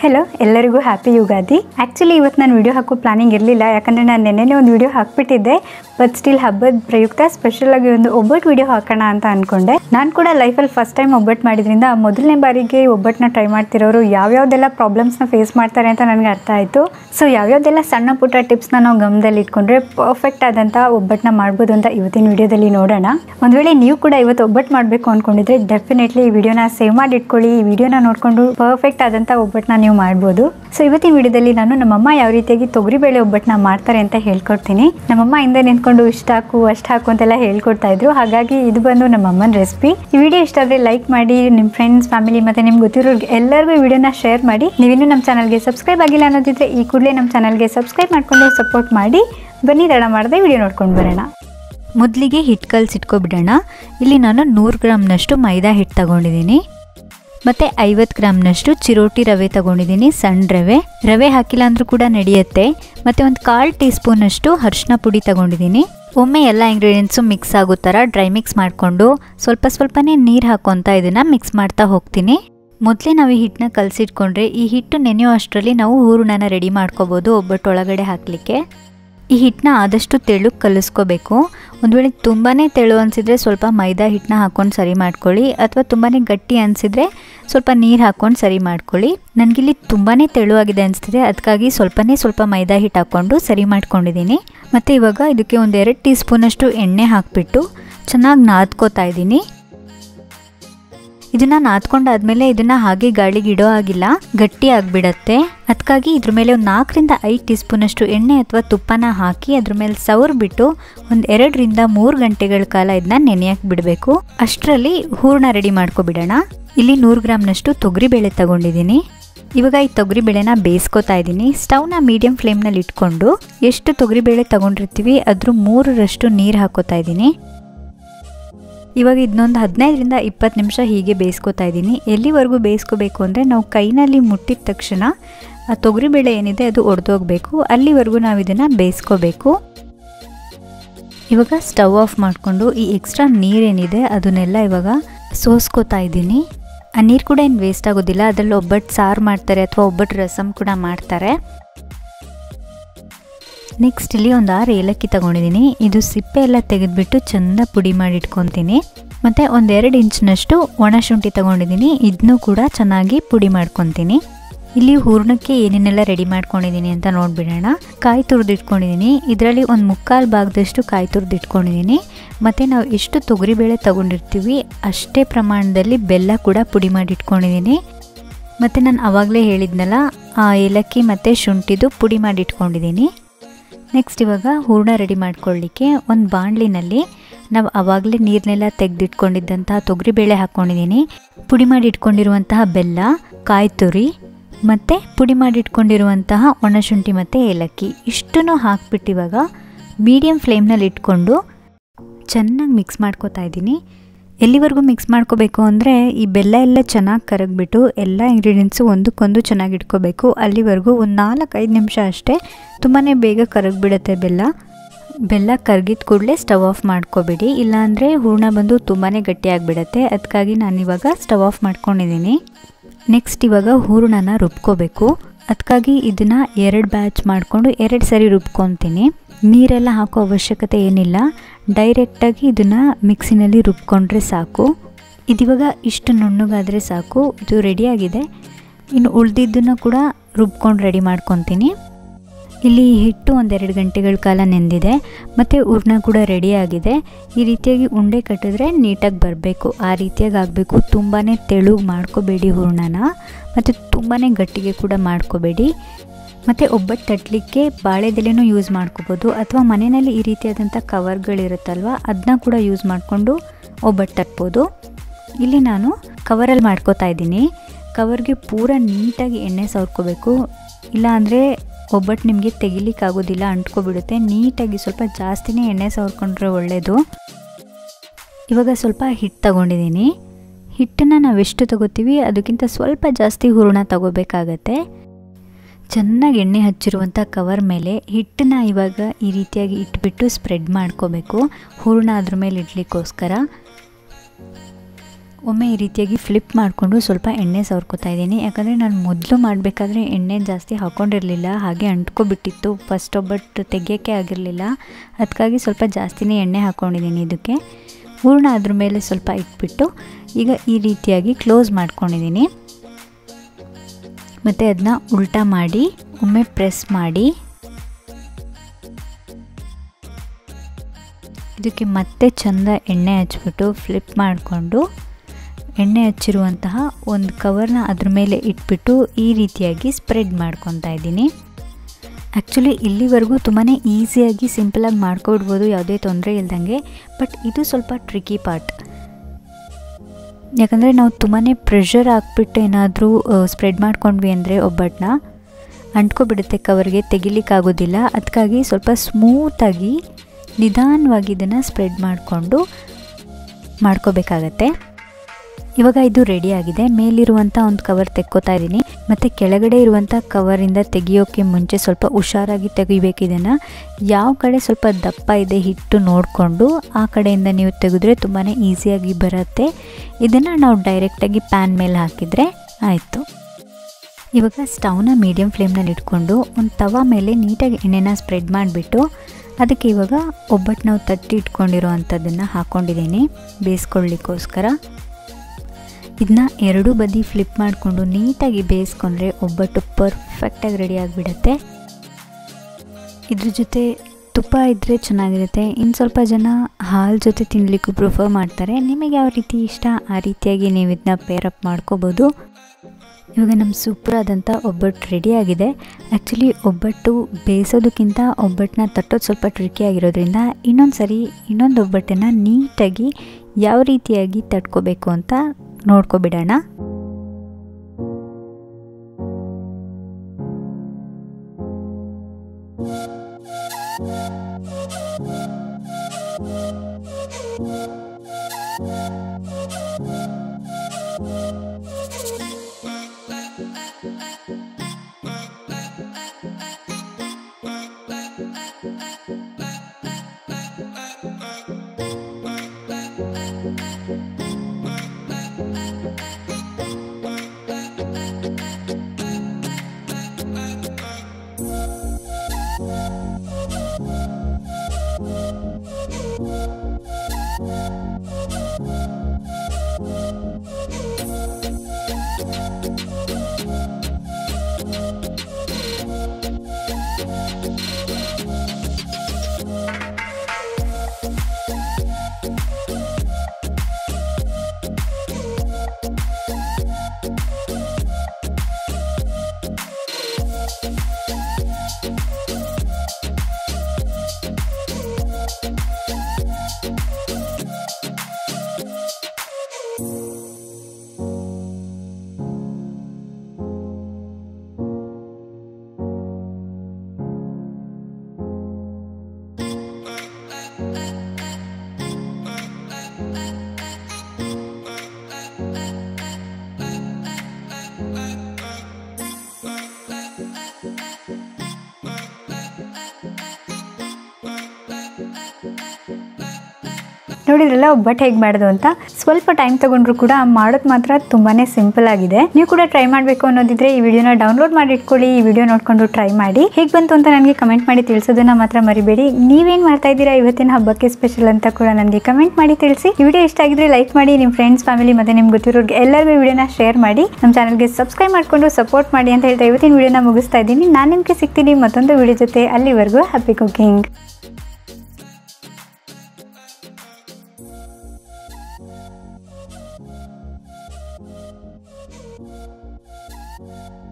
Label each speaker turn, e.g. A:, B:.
A: Hello ಎಲ್ಲರಿಗೂ happy Ugadi actually ಇವತ್ತು ನಾನು ವಿಡಿಯೋ ಹಾಕೋ ಪ್ಲಾನಿಂಗ್ ಇರಲಿಲ್ಲ ಯಾಕಂದರೆ ನಾನು ನೆನ್ನೆನೇ ಒಂದು ವಿಡಿಯೋ ಹಾಕ್ಬಿಟ್ಟಿದ್ದೆ ಬಟ್ ಸ್ಟಿಲ್ ಹಬ್ಬದ ಪ್ರಯುಕ್ತ ಸ್ಪೆಷಲಾಗಿ ಒಂದು ಒಬ್ಬಟ್ಟು ವಿಡಿಯೋ ಹಾಕೋಣ ಅಂತ ಅಂದ್ಕೊಂಡೆ ನಾನು ಕೂಡ ಲೈಫಲ್ಲಿ ಫಸ್ಟ್ ಟೈಮ್ ಒಬ್ಬಟ್ಟು ಮಾಡಿದ್ರಿಂದ ಮೊದಲನೇ ಬಾರಿಗೆ ಒಬ್ಬಟ್ಟನ್ನ ಟ್ರೈ ಮಾಡ್ತಿರೋರು ಯಾವ್ಯಾವ್ದೆಲ್ಲ ಪ್ರಾಬ್ಲಮ್ಸ್ನ ಫೇಸ್ ಮಾಡ್ತಾರೆ ಅಂತ ನನಗೆ ಅರ್ಥ ಆಯಿತು ಸೊ ಯಾವ್ಯಾವ್ದೆಲ್ಲ ಸಣ್ಣ ಪುಟ್ಟ ಟಿಪ್ಸ್ನ ನಾವು ಗಮನದಲ್ಲಿ ಇಟ್ಕೊಂಡ್ರೆ ಪರ್ಫೆಕ್ಟ್ ಆದಂಥ ಒಬ್ಬಟ್ಟನ್ನ ಮಾಡ್ಬೋದು ಅಂತ ಇವತ್ತಿನ ವಿಡಿಯೋದಲ್ಲಿ ನೋಡೋಣ ಒಂದು ವೇಳೆ ನೀವು ಕೂಡ ಇವತ್ತು ಒಬ್ಬಟ್ಟು ಮಾಡಬೇಕು ಅಂದ್ಕೊಂಡಿದ್ರೆ ಡೆಫಿನೆಟ್ಲಿ ಈ ವಿಡಿಯೋನ ಸೇವ್ ಮಾಡಿ ಇಟ್ಕೊಳ್ಳಿ ಈ ವಿಡಿಯೋನ ನೋಡಿಕೊಂಡು ಪರ್ಫೆಕ್ಟ್ ಆದಂಥ ಒಬ್ಬಟ್ಟನ್ನ ನೀವು ಮಾಡ್ಬೋದು ಸೊ ಇವತ್ತಿನ ವಿಡಿಯೋದಲ್ಲಿ ನಾನು ನಮ್ಮಮ್ಮ ಯಾವ ರೀತಿಯಾಗಿ ತೊಗರಿಬೇಳೆ ಒಬ್ಬಟ್ಟನ್ನ ಮಾಡ್ತಾರೆ ಅಂತ ಹೇಳ್ಕೊಡ್ತೀನಿ ನಮ್ಮಮ್ಮ ಹಿಂದೆ ನಿಂತ್ಕೊಂಡು ಇಷ್ಟ ಹಾಕು ಅಷ್ಟು ಹಾಕು ಅಂತೆಲ್ಲ ಹೇಳ್ಕೊಡ್ತಾ ಇದ್ರು ಹಾಗಾಗಿ ಇದು ಬಂದು ನಮ್ಮಮ್ಮನ ರೆಸಿಪಿ ಈ ವಿಡಿಯೋ ಇಷ್ಟ ಆದರೆ ಲೈಕ್ ಮಾಡಿ ನಿಮ್ಮ ಫ್ರೆಂಡ್ಸ್ ಫ್ಯಾಮಿಲಿ ಮತ್ತು ನಿಮ್ಗೆ ಗೊತ್ತಿರೋರ್ಗೆ ಎಲ್ಲರಿಗೂ ಈ ವಿಡಿಯೋನ ಶೇರ್ ಮಾಡಿ ನೀವಿನ್ನೂ ನಮ್ಮ ಚಾನಲ್ಗೆ ಸಬ್ಸ್ಕ್ರೈಬ್ ಆಗಿಲ್ಲ ಅನ್ನೋದಿದ್ರೆ ಈ ಕೂಡಲೇ ನಮ್ಮ ಚಾನಲ್ಗೆ ಸಬ್ಸ್ಕ್ರೈಬ್ ಮಾಡ್ಕೊಂಡು ಸಪೋರ್ಟ್ ಮಾಡಿ ಬನ್ನಿ ತಡ ಮಾಡದೆ ವಿಡಿಯೋ ನೋಡ್ಕೊಂಡು ಬರೋಣ ಮೊದಲಿಗೆ ಹಿಟ್ಟು ಕಲಸಿಟ್ಕೊಬಿಡೋಣ ಇಲ್ಲಿ ನಾನು ನೂರು ಗ್ರಾಮ್ನಷ್ಟು ಮೈದಾ ಹಿಟ್ಟು ತಗೊಂಡಿದ್ದೀನಿ ಮತ್ತು ಐವತ್ತು ಗ್ರಾಮ್ನಷ್ಟು ಚಿರೋಟಿ ರವೆ ತಗೊಂಡಿದ್ದೀನಿ ಸಣ್ಣ ರವೆ ರವೆ ಹಾಕಿಲ್ಲ ಅಂದರೂ ಕೂಡ ನಡೆಯುತ್ತೆ ಮತ್ತು ಒಂದು ಕಾಲು ಟೀ ಸ್ಪೂನಷ್ಟು ಅರಿಶಿನ ಪುಡಿ ತಗೊಂಡಿದ್ದೀನಿ ಒಮ್ಮೆ ಎಲ್ಲ ಇಂಗ್ರೀಡಿಯೆಂಟ್ಸು ಮಿಕ್ಸ್ ಆಗೋ ಥರ ಡ್ರೈ ಮಿಕ್ಸ್ ಮಾಡಿಕೊಂಡು ಸ್ವಲ್ಪ ಸ್ವಲ್ಪನೇ ನೀರು ಹಾಕೊತ ಇದನ್ನು ಮಿಕ್ಸ್ ಮಾಡ್ತಾ ಹೋಗ್ತೀನಿ ಮೊದಲೇ ನಾವು ಈ ಹಿಟ್ಟನ್ನ ಕಲಸಿಟ್ಕೊಂಡ್ರೆ ಈ ಹಿಟ್ಟು ನೆನೆಯೋ ಅಷ್ಟರಲ್ಲಿ ನಾವು ಹೂರಣನ ರೆಡಿ ಮಾಡ್ಕೋಬೋದು ಒಬ್ಬಟ್ಟು ಒಳಗಡೆ ಹಾಕಲಿಕ್ಕೆ ಈ ಹಿಟ್ಟನ್ನ ಆದಷ್ಟು ತೆಳು ಕಲಿಸ್ಕೋಬೇಕು ಒಂದು ವೇಳೆ ತುಂಬಾ ತೆಳು ಅನಿಸಿದ್ರೆ ಸ್ವಲ್ಪ ಮೈದಾ ಹಿಟ್ಟನ್ನ ಹಾಕ್ಕೊಂಡು ಸರಿ ಮಾಡ್ಕೊಳ್ಳಿ ಅಥವಾ ತುಂಬಾ ಗಟ್ಟಿ ಅನಿಸಿದ್ರೆ ಸ್ವಲ್ಪ ನೀರು ಹಾಕ್ಕೊಂಡು ಸರಿ ಮಾಡ್ಕೊಳ್ಳಿ ನನಗಿಲ್ಲಿ ತುಂಬಾ ತೆಳುವಾಗಿದೆ ಅನಿಸ್ತಿದೆ ಅದಕ್ಕಾಗಿ ಸ್ವಲ್ಪನೇ ಸ್ವಲ್ಪ ಮೈದಾ ಹಿಟ್ಟು ಹಾಕ್ಕೊಂಡು ಸರಿ ಮಾಡ್ಕೊಂಡಿದ್ದೀನಿ ಮತ್ತು ಇವಾಗ ಇದಕ್ಕೆ ಒಂದು ಎರಡು ಟೀ ಸ್ಪೂನಷ್ಟು ಎಣ್ಣೆ ಹಾಕಿಬಿಟ್ಟು ಚೆನ್ನಾಗಿ ನಾದ್ಕೋತಾ ಇದ್ದೀನಿ ಇದನ್ನ ನಾದ್ಕೊಂಡಾದ್ಮೇಲೆ ಇದನ್ನ ಹಾಗೆ ಗಾಳಿಗೆ ಇಡೋ ಆಗಿಲ್ಲ ಗಟ್ಟಿ ಆಗಿಬಿಡತ್ತೆ ಅದಕ್ಕಾಗಿ ಇದ್ರ ಮೇಲೆ ಒಂದು ನಾಲ್ಕರಿಂದ ಐದು ಟೀ ಸ್ಪೂನಷ್ಟು ಎಣ್ಣೆ ಅಥವಾ ತುಪ್ಪನ ಹಾಕಿ ಅದ್ರ ಮೇಲೆ ಸವರ್ ಬಿಟ್ಟು ಒಂದು ಎರಡರಿಂದ ಮೂರು ಗಂಟೆಗಳ ಕಾಲ ಇದನ್ನ ನೆನೆಯಕ್ಕೆ ಬಿಡಬೇಕು ಅಷ್ಟರಲ್ಲಿ ಹೂರ್ಣ ರೆಡಿ ಮಾಡ್ಕೊಬಿಡೋಣ ಇಲ್ಲಿ ನೂರು ಗ್ರಾಮ್ನಷ್ಟು ತೊಗರಿಬೇಳೆ ತಗೊಂಡಿದ್ದೀನಿ ಇವಾಗ ಈ ತೊಗರಿಬೇಳೆನ ಬೇಯಿಸ್ಕೊತಾ ಇದ್ದೀನಿ ಸ್ಟವ್ನ ಮೀಡಿಯಂ ಫ್ಲೇಮ್ನಲ್ಲಿ ಇಟ್ಕೊಂಡು ಎಷ್ಟು ತೊಗರಿಬೇಳೆ ತಗೊಂಡಿರ್ತೀವಿ ಅದ್ರ ಮೂರರಷ್ಟು ನೀರು ಹಾಕೋತಾ ಇದ್ದೀನಿ ಇವಾಗ ಇದನ್ನೊಂದು ಹದಿನೈದರಿಂದ ಇಪ್ಪತ್ತು ನಿಮಿಷ ಹೀಗೆ ಬೇಯಿಸ್ಕೊತಾ ಇದ್ದೀನಿ ಎಲ್ಲಿವರೆಗೂ ಬೇಯಿಸ್ಕೋಬೇಕು ಅಂದರೆ ನಾವು ಕೈನಲ್ಲಿ ಮುಟ್ಟಿದ ತಕ್ಷಣ ಆ ತೊಗರಿಬೇಳೆ ಏನಿದೆ ಅದು ಒಡೆದೋಗ್ಬೇಕು ಅಲ್ಲಿವರೆಗೂ ನಾವು ಇದನ್ನು ಬೇಯಿಸ್ಕೋಬೇಕು ಇವಾಗ ಸ್ಟವ್ ಆಫ್ ಮಾಡಿಕೊಂಡು ಈ ಎಕ್ಸ್ಟ್ರಾ ನೀರೇನಿದೆ ಅದನ್ನೆಲ್ಲ ಇವಾಗ ಸೋಸ್ಕೋತಾ ಇದ್ದೀನಿ ಆ ನೀರು ಕೂಡ ಏನು ವೇಸ್ಟ್ ಆಗೋದಿಲ್ಲ ಅದರಲ್ಲಿ ಒಬ್ಬಟ್ಟು ಸಾರು ಮಾಡ್ತಾರೆ ಅಥವಾ ಒಬ್ಬಟ್ಟು ರಸಮ್ ಕೂಡ ಮಾಡ್ತಾರೆ ನೆಕ್ಸ್ಟ್ ಇಲ್ಲಿ ಒಂದು ಆರು ಏಲಕ್ಕಿ ತೊಗೊಂಡಿದ್ದೀನಿ ಇದು ಸಿಪ್ಪೆ ಎಲ್ಲ ತೆಗೆದುಬಿಟ್ಟು ಚೆಂದ ಪುಡಿ ಮಾಡಿ ಇಟ್ಕೊತೀನಿ ಮತ್ತು ಒಂದೆರಡು ಇಂಚಿನಷ್ಟು ಒಣ ಶುಂಠಿ ತೊಗೊಂಡಿದ್ದೀನಿ ಇದನ್ನೂ ಕೂಡ ಚೆನ್ನಾಗಿ ಪುಡಿ ಮಾಡ್ಕೊತೀನಿ ಇಲ್ಲಿ ಹೂರ್ಣಕ್ಕೆ ಏನೇನೆಲ್ಲ ರೆಡಿ ಮಾಡ್ಕೊಂಡಿದ್ದೀನಿ ಅಂತ ನೋಡಿಬಿಡೋಣ ಕಾಯಿ ತುರಿದು ಇಟ್ಕೊಂಡಿದ್ದೀನಿ ಇದರಲ್ಲಿ ಒಂದು ಮುಕ್ಕಾಲು ಭಾಗದಷ್ಟು ಕಾಯಿ ತುರಿದು ಇಟ್ಕೊಂಡಿದ್ದೀನಿ ಮತ್ತು ನಾವು ಎಷ್ಟು ತೊಗರಿಬೇಳೆ ತೊಗೊಂಡಿರ್ತೀವಿ ಅಷ್ಟೇ ಪ್ರಮಾಣದಲ್ಲಿ ಬೆಲ್ಲ ಕೂಡ ಪುಡಿ ಮಾಡಿ ಇಟ್ಕೊಂಡಿದ್ದೀನಿ ಮತ್ತು ನಾನು ಆವಾಗಲೇ ಹೇಳಿದ್ನಲ್ಲ ಆ ಏಲಕ್ಕಿ ಮತ್ತು ಶುಂಠಿದು ಪುಡಿ ಮಾಡಿ ಇಟ್ಕೊಂಡಿದ್ದೀನಿ ನೆಕ್ಸ್ಟ್ ಇವಾಗ ಹೂರಣ ರೆಡಿ ಮಾಡ್ಕೊಳ್ಳಿಕ್ಕೆ ಒಂದು ಬಾಣಲಿನಲ್ಲಿ ನಾವು ಆವಾಗಲೇ ನೀರನ್ನೆಲ್ಲ ತೆಗೆದಿಟ್ಕೊಂಡಿದ್ದಂತಹ ತೊಗರಿಬೇಳೆ ಹಾಕ್ಕೊಂಡಿದ್ದೀನಿ ಪುಡಿ ಮಾಡಿ ಇಟ್ಕೊಂಡಿರುವಂತಹ ಬೆಲ್ಲ ಕಾಯಿ ತುರಿ ಮತ್ತು ಪುಡಿ ಮಾಡಿ ಇಟ್ಕೊಂಡಿರುವಂತಹ ಒಣಶುಂಠಿ ಮತ್ತು ಏಲಕ್ಕಿ ಇಷ್ಟನ್ನು ಹಾಕ್ಬಿಟ್ಟು ಇವಾಗ ಮೀಡಿಯಮ್ ಫ್ಲೇಮ್ನಲ್ಲಿ ಇಟ್ಕೊಂಡು ಚೆನ್ನಾಗಿ ಮಿಕ್ಸ್ ಮಾಡ್ಕೋತಾ ಇದ್ದೀನಿ ಎಲ್ಲಿವರೆಗೂ ಮಿಕ್ಸ್ ಮಾಡ್ಕೋಬೇಕು ಅಂದರೆ ಈ ಬೆಲ್ಲ ಎಲ್ಲ ಚೆನ್ನಾಗಿ ಕರಗಿಬಿಟ್ಟು ಎಲ್ಲ ಇಂಗ್ರೀಡಿಯೆಂಟ್ಸು ಒಂದಕ್ಕೊಂದು ಚೆನ್ನಾಗಿ ಇಟ್ಕೋಬೇಕು ಅಲ್ಲಿವರೆಗೂ ಒಂದು ನಾಲ್ಕೈದು ನಿಮಿಷ ಅಷ್ಟೇ ತುಂಬಾ ಬೇಗ ಕರಗಿಬಿಡುತ್ತೆ ಬೆಲ್ಲ ಬೆಲ್ಲ ಕರಗಿದ ಕೂಡಲೇ ಸ್ಟವ್ ಆಫ್ ಮಾಡ್ಕೋಬೇಡಿ ಇಲ್ಲಾಂದರೆ ಹೂರ್ಣ ಬಂದು ತುಂಬಾ ಗಟ್ಟಿಯಾಗಿಬಿಡತ್ತೆ ಅದಕ್ಕಾಗಿ ನಾನಿವಾಗ ಸ್ಟವ್ ಆಫ್ ಮಾಡ್ಕೊಂಡಿದ್ದೀನಿ ನೆಕ್ಸ್ಟ್ ಇವಾಗ ಹೂರಣನ ರುಬ್ಕೋಬೇಕು ಅದಕ್ಕಾಗಿ ಇದನ್ನು ಎರಡು ಬ್ಯಾಚ್ ಮಾಡಿಕೊಂಡು ಎರಡು ಸರಿ ರುಬ್ಕೊತೀನಿ ನೀರೆಲ್ಲ ಹಾಕೋ ಅವಶ್ಯಕತೆ ಏನಿಲ್ಲ ಡೈರೆಕ್ಟಾಗಿ ಇದನ್ನು ಮಿಕ್ಸಿನಲ್ಲಿ ರುಬ್ಕೊಂಡ್ರೆ ಸಾಕು ಇದಿವಾಗ ಇಷ್ಟು ನುಣ್ಣಗಾದರೆ ಸಾಕು ಇದು ರೆಡಿಯಾಗಿದೆ ಇನ್ನು ಉಳಿದಿದ್ದನ್ನು ಕೂಡ ರುಬ್ಕೊಂಡು ರೆಡಿ ಮಾಡ್ಕೊತೀನಿ ಇಲ್ಲಿ ಹಿಟ್ಟು ಒಂದೆರಡು ಗಂಟೆಗಳ ಕಾಲ ನೆಂದಿದೆ ಮತ್ತು ಹೂರ್ಣ ಕೂಡ ರೆಡಿಯಾಗಿದೆ ಈ ರೀತಿಯಾಗಿ ಉಂಡೆ ಕಟ್ಟಿದ್ರೆ ನೀಟಾಗಿ ಬರಬೇಕು ಆ ರೀತಿಯಾಗಿ ಆಗಬೇಕು ತುಂಬಾ ತೆಳು ಮಾಡ್ಕೋಬೇಡಿ ಹೂರ್ಣನ ಮತ್ತು ತುಂಬಾ ಗಟ್ಟಿಗೆ ಕೂಡ ಮಾಡ್ಕೋಬೇಡಿ ಮತ್ತು ಒಬ್ಬಟ್ಟು ತಟ್ಟಲಿಕ್ಕೆ ಬಾಳೆದೆಲೆನೂ ಯೂಸ್ ಮಾಡ್ಕೋಬೋದು ಅಥವಾ ಮನೆಯಲ್ಲಿ ಈ ರೀತಿಯಾದಂಥ ಕವರ್ಗಳಿರುತ್ತಲ್ವ ಅದನ್ನ ಕೂಡ ಯೂಸ್ ಮಾಡಿಕೊಂಡು ಒಬ್ಬಟ್ಟು ತಟ್ಬೋದು ಇಲ್ಲಿ ನಾನು ಕವರಲ್ಲಿ ಮಾಡ್ಕೋತಾ ಇದ್ದೀನಿ ಕವರ್ಗೆ ಪೂರ ನೀಟಾಗಿ ಎಣ್ಣೆ ಸವರ್ಕೋಬೇಕು ಇಲ್ಲಾಂದರೆ ಒಬ್ಬಟ್ಟು ನಿಮಗೆ ತೆಗಿಲಿಕ್ಕಾಗೋದಿಲ್ಲ ಅಂಟ್ಕೊಬಿಡುತ್ತೆ ನೀಟಾಗಿ ಸ್ವಲ್ಪ ಜಾಸ್ತಿನೇ ಎಣ್ಣೆ ಸವರ್ಕೊಂಡ್ರೆ ಒಳ್ಳೆಯದು ಇವಾಗ ಸ್ವಲ್ಪ ಹಿಟ್ಟು ತಗೊಂಡಿದ್ದೀನಿ ಹಿಟ್ಟನ್ನು ನಾವು ಎಷ್ಟು ತಗೋತೀವಿ ಅದಕ್ಕಿಂತ ಸ್ವಲ್ಪ ಜಾಸ್ತಿ ಹೂರಣ ತಗೋಬೇಕಾಗತ್ತೆ ಚೆನ್ನಾಗಿ ಎಣ್ಣೆ ಹಚ್ಚಿರುವಂಥ ಕವರ್ ಮೇಲೆ ಹಿಟ್ಟನ್ನ ಇವಾಗ ಈ ರೀತಿಯಾಗಿ ಇಟ್ಬಿಟ್ಟು ಸ್ಪ್ರೆಡ್ ಮಾಡ್ಕೋಬೇಕು ಹೂರಣ ಅದ್ರ ಮೇಲೆ ಇಡ್ಲಿಕ್ಕೋಸ್ಕರ ಒಮ್ಮೆ ಈ ರೀತಿಯಾಗಿ ಫ್ಲಿಪ್ ಮಾಡಿಕೊಂಡು ಸ್ವಲ್ಪ ಎಣ್ಣೆ ಸವರ್ಕೋತಾ ಇದ್ದೀನಿ ಯಾಕಂದರೆ ನಾನು ಮೊದಲು ಮಾಡಬೇಕಾದ್ರೆ ಎಣ್ಣೆ ಜಾಸ್ತಿ ಹಾಕ್ಕೊಂಡಿರಲಿಲ್ಲ ಹಾಗೆ ಅಂಟ್ಕೊಬಿಟ್ಟಿತ್ತು ಫಸ್ಟ್ ಒಬ್ಬಟ್ಟು ತೆಗಿಯೋಕ್ಕೆ ಆಗಿರಲಿಲ್ಲ ಅದಕ್ಕಾಗಿ ಸ್ವಲ್ಪ ಜಾಸ್ತಿನೇ ಎಣ್ಣೆ ಹಾಕ್ಕೊಂಡಿದ್ದೀನಿ ಇದಕ್ಕೆ ಹೂರ್ಣ ಅದ್ರ ಮೇಲೆ ಸ್ವಲ್ಪ ಇಟ್ಬಿಟ್ಟು ಈಗ ಈ ರೀತಿಯಾಗಿ ಕ್ಲೋಸ್ ಮಾಡ್ಕೊಂಡಿದ್ದೀನಿ ಮತ್ತು ಅದನ್ನ ಉಲ್ಟಾ ಮಾಡಿ ಒಮ್ಮೆ ಪ್ರೆಸ್ ಮಾಡಿ ಇದಕ್ಕೆ ಮತ್ತೆ ಚೆಂದ ಎಣ್ಣೆ ಹಚ್ಬಿಟ್ಟು ಫ್ಲಿಪ್ ಮಾಡಿಕೊಂಡು ಎಣ್ಣೆ ಹಚ್ಚಿರುವಂತಹ ಒಂದು ಕವರ್ನ ಅದ್ರ ಮೇಲೆ ಇಟ್ಬಿಟ್ಟು ಈ ರೀತಿಯಾಗಿ ಸ್ಪ್ರೆಡ್ ಮಾಡ್ಕೊತಾ ಇದ್ದೀನಿ ಆ್ಯಕ್ಚುಲಿ ಇಲ್ಲಿವರೆಗೂ ತುಂಬಾ ಈಸಿಯಾಗಿ ಸಿಂಪಲಾಗಿ ಮಾಡ್ಕೊಬಿಡ್ಬೋದು ಯಾವುದೇ ತೊಂದರೆ ಇಲ್ದಂಗೆ ಬಟ್ ಇದು ಸ್ವಲ್ಪ ಟ್ರಿಕಿ ಪಾರ್ಟ್ ಯಾಕಂದರೆ ನಾವು ತುಂಬಾ ಪ್ರೆಷರ್ ಹಾಕ್ಬಿಟ್ಟು ಏನಾದರೂ ಸ್ಪ್ರೆಡ್ ಮಾಡ್ಕೊಂಡ್ವಿ ಅಂದರೆ ಒಬ್ಬಟ್ಟನ್ನ ಅಂಟ್ಕೊಬಿಡುತ್ತೆ ಕವರ್ಗೆ ತೆಗಿಲಿಕ್ಕಾಗೋದಿಲ್ಲ ಅದಕ್ಕಾಗಿ ಸ್ವಲ್ಪ ಸ್ಮೂತಾಗಿ ನಿಧಾನವಾಗಿ ಇದನ್ನು ಸ್ಪ್ರೆಡ್ ಮಾಡಿಕೊಂಡು ಮಾಡ್ಕೋಬೇಕಾಗತ್ತೆ ಇವಾಗ ಇದು ರೆಡಿ ಆಗಿದೆ ಮೇಲಿರುವಂಥ ಒಂದು ಕವರ್ ತೆಕ್ಕೋತಾ ಇದ್ದೀನಿ ಮತ್ತು ಕೆಳಗಡೆ ಇರುವಂಥ ಕವರಿಂದ ತೆಗಿಯೋಕ್ಕೆ ಮುಂಚೆ ಸ್ವಲ್ಪ ಹುಷಾರಾಗಿ ತೆಗಿಬೇಕು ಇದನ್ನು ಯಾವ ಕಡೆ ಸ್ವಲ್ಪ ದಪ್ಪ ಇದೆ ಹಿಟ್ಟು ನೋಡಿಕೊಂಡು ಆ ಕಡೆಯಿಂದ ನೀವು ತೆಗೆದ್ರೆ ತುಂಬಾ ಈಸಿಯಾಗಿ ಬರುತ್ತೆ ಇದನ್ನು ನಾವು ಡೈರೆಕ್ಟಾಗಿ ಪ್ಯಾನ್ ಮೇಲೆ ಹಾಕಿದರೆ ಆಯಿತು ಇವಾಗ ಸ್ಟವ್ನ ಮೀಡಿಯಮ್ ಫ್ಲೇಮ್ನಲ್ಲಿ ಇಟ್ಕೊಂಡು ಒಂದು ತವ ಮೇಲೆ ನೀಟಾಗಿ ಎಣ್ಣೆನ ಸ್ಪ್ರೆಡ್ ಮಾಡಿಬಿಟ್ಟು ಅದಕ್ಕೆ ಇವಾಗ ಒಬ್ಬಟ್ಟು ನಾವು ತಟ್ಟಿ ಇಟ್ಕೊಂಡಿರೋ ಅಂಥದ್ದನ್ನು ಹಾಕ್ಕೊಂಡಿದ್ದೀನಿ ಬೇಯಿಸ್ಕೊಳ್ಳಿಕ್ಕೋಸ್ಕರ ಇದನ್ನ ಎರಡೂ ಬದಿ ಫ್ಲಿಪ್ ಮಾಡಿಕೊಂಡು ನೀಟಾಗಿ ಬೇಯಿಸ್ಕೊಂಡ್ರೆ ಒಬ್ಬಟ್ಟು ಪರ್ಫೆಕ್ಟಾಗಿ ರೆಡಿ ಆಗಿಬಿಡತ್ತೆ ಇದ್ರ ಜೊತೆ ತುಪ್ಪ ಇದ್ದರೆ ಚೆನ್ನಾಗಿರುತ್ತೆ ಇನ್ನು ಸ್ವಲ್ಪ ಜನ ಹಾಲು ಜೊತೆ ತಿನ್ನಲಿಕ್ಕೂ ಪ್ರಿಫರ್ ಮಾಡ್ತಾರೆ ನಿಮಗೆ ಯಾವ ರೀತಿ ಇಷ್ಟ ಆ ರೀತಿಯಾಗಿ ನೀವು ಇದನ್ನ ಪೇರಪ್ ಮಾಡ್ಕೋಬೋದು ಇವಾಗ ನಮ್ಮ ಸೂಪರಾದಂಥ ಒಬ್ಬಟ್ಟು ರೆಡಿಯಾಗಿದೆ ಆ್ಯಕ್ಚುಲಿ ಒಬ್ಬಟ್ಟು ಬೇಯಿಸೋದಕ್ಕಿಂತ ಒಬ್ಬಟ್ಟನ್ನ ತಟ್ಟೋದು ಸ್ವಲ್ಪ ಟ್ರಿಕಿ ಆಗಿರೋದ್ರಿಂದ ಇನ್ನೊಂದು ಸರಿ ಇನ್ನೊಂದು ಒಬ್ಬಟ್ಟನ್ನು ನೀಟಾಗಿ ಯಾವ ರೀತಿಯಾಗಿ ತಟ್ಕೋಬೇಕು ಅಂತ ನೋಡ್ಕೊಬಿಡೋಣ
B: ನೋಡಿದ್ರಲ್ಲ ಒಬ್ಬಟ್ಟು ಹೇಗೆ ಮಾಡೋದು ಅಂತ ಸ್ವಲ್ಪ ಟೈಮ್ ತಗೊಂಡ್ರು ಕೂಡ ಮಾಡೋದು ಮಾತ್ರ ತುಂಬಾ ಸಿಂಪಲ್ ಆಗಿದೆ ನೀವು ಕೂಡ ಟ್ರೈ ಮಾಡಬೇಕು ಅನ್ನೋದಿದ್ರೆ ಈ ವಿಡಿಯೋನ ಡೌನ್ಲೋಡ್ ಮಾಡಿ ಇಟ್ಕೊಳ್ಳಿ ಈ ವಿಡಿಯೋ ನೋಡ್ಕೊಂಡು ಟ್ರೈ ಮಾಡಿ ಹೇಗೆ ಬಂತು ಅಂತ ನನಗೆ ಕಮೆಂಟ್ ಮಾಡಿ ತಿಳಿಸೋದನ್ನ ಮಾತ್ರ ಮರಿಬೇಡಿ ನೀವೇನು ಮಾಡ್ತಾ ಇದ್ದೀರಾ ಇವತ್ತಿನ ಹಬ್ಬಕ್ಕೆ ಸ್ಪೆಷಲ್ ಅಂತ ಕೂಡ ನನಗೆ ಕಮೆಂಟ್ ಮಾಡಿ ತಿಳಿಸಿ ಈ ವಿಡಿಯೋ ಇಷ್ಟ ಆಗಿದ್ರೆ ಲೈಕ್ ಮಾಡಿ ನಿಮ್ಮ ಫ್ರೆಂಡ್ಸ್ ಫ್ಯಾಮಿಲಿ ಮತ್ತೆ ನಿಮ್ಗೆ ಗೊತ್ತಿರೋರಿಗೆ ಎಲ್ಲರಿಗೂ ವಿಡಿಯೋನ ಶೇರ್ ಮಾಡಿ ನಮ್ಮ ಚಾನಲ್ಗೆ ಸಬ್ಸ್ಕ್ರೈಬ್ ಮಾಡ್ಕೊಂಡು ಸಪೋರ್ಟ್ ಮಾಡಿ ಅಂತ ಹೇಳ್ತಾ ಇವತ್ತಿನ ವಿಡಿಯೋನ ಮುಗಿಸ್ತಾ ಇದ್ದೀನಿ ನಾನು ನಿಮಗೆ ಸಿಗ್ತೀನಿ ಮತ್ತೊಂದು ವಿಡಿಯೋ ಜೊತೆ ಅಲ್ಲಿವರೆಗೂ ಹ್ಯಾಪಿ ಕುಕಿಂಗ್
C: Thank you.